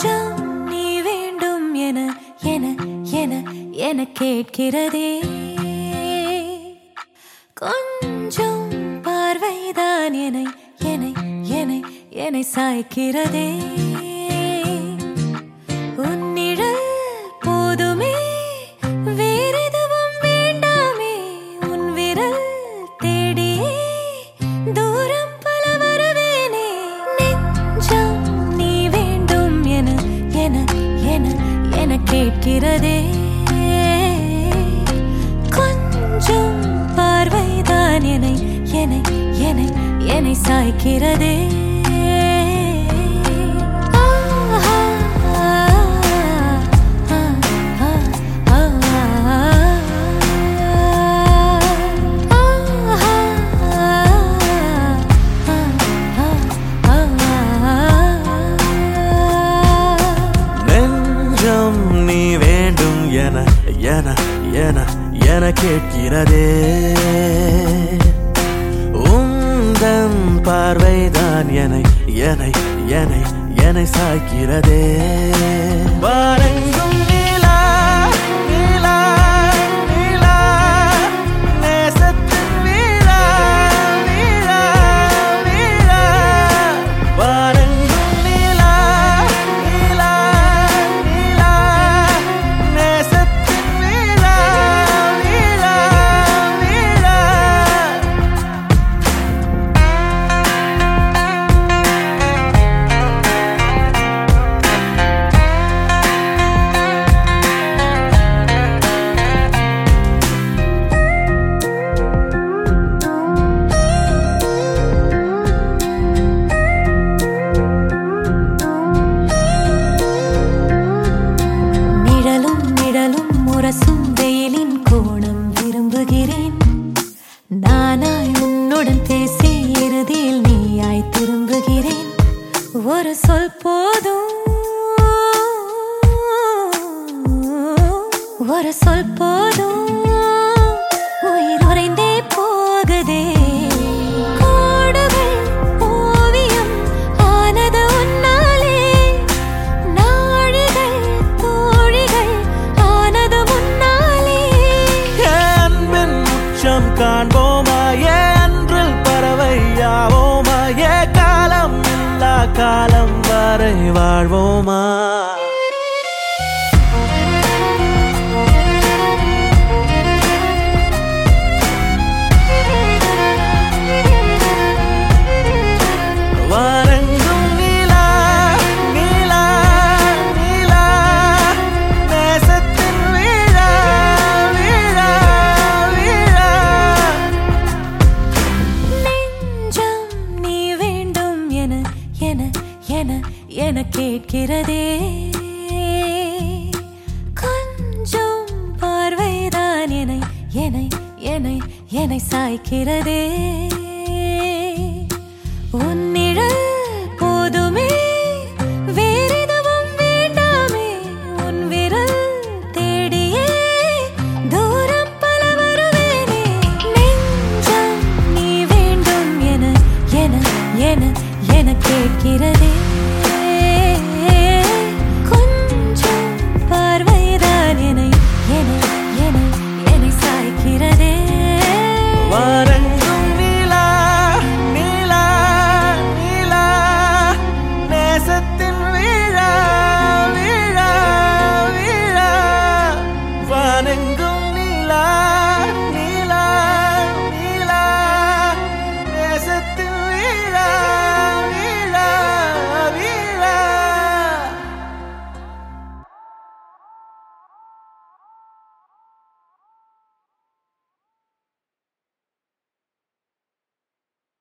கொஞ்சம் நீ வேண்டும் என என என என கேட்கிறதே கொஞ்சம் பார்வைதான் என்னை என்னை என்னை என்னை சாய்க்கிறதே உன்னிழல் போதுமே வேறெதுவும் வேண்டாமே உன் விரல் தேடியே தூரம் பல வருவேனே நெஞ்சம் நீ வேண்டும் என என என என கேட்கிறதே கொஞ்சம் பார்வைதான் என்னை என்னை என்னை என்னை சாய்க்கிறதே ஆஹா, ஆ, ஆ, ஆ, நெஞ்சம் நீ வேண்டும் என என என என கேட்கிறதே உந்தன் பார்வைதான் என்னை என்னை என்னை என்னை சாய்க்கிறதே வாரெங்கும் நீலா நீலா நீலா நேசத்தின் வீழா வீழா வீழா வாரெங்கும் நீலா நீலா நீலா நேசத்தின் வீழா வீழா வீழா நிழலும் நிழலும் முரசும் வெயிலின் கோணம் விரும்புகிறேன் நானாய் உன்னுடன் பேசி இறுதியில் நீயாய் திரும்புகிறேன் ஒரு சொல் போதும் ஒரு சொல் போதும் உயிர் உறைந்தே போகுதே கோடுகள் ஓவியம் ஆனது உன்னாலே நாழிகள் தோழிகள் ஆனது முன்னாலே அன்பின் உச்சம் காண்போமா ஏ அன்றில் பறவையாவோமா ஏ காலம் இல்லா காலம் வரை வாழ்வோமா வாரெங்கும் நீலா நீலா நீலா நேசத்தின் வீழா வீழா வீழா நெஞ்சம் நீ வேண்டும் என என என என கேட்கிறதே கொஞ்சம் பார்வைதான் என்னை என்னை என்னை என்னை சாய்க்கிறதே உன்னிழல் போதுமே வேறெதுவும் வேண்டாமே உன் விரல் தேடியே தூரம் பல வருவேனே நெஞ்சம் நீ வேண்டும் என என என என கேட்கிறதே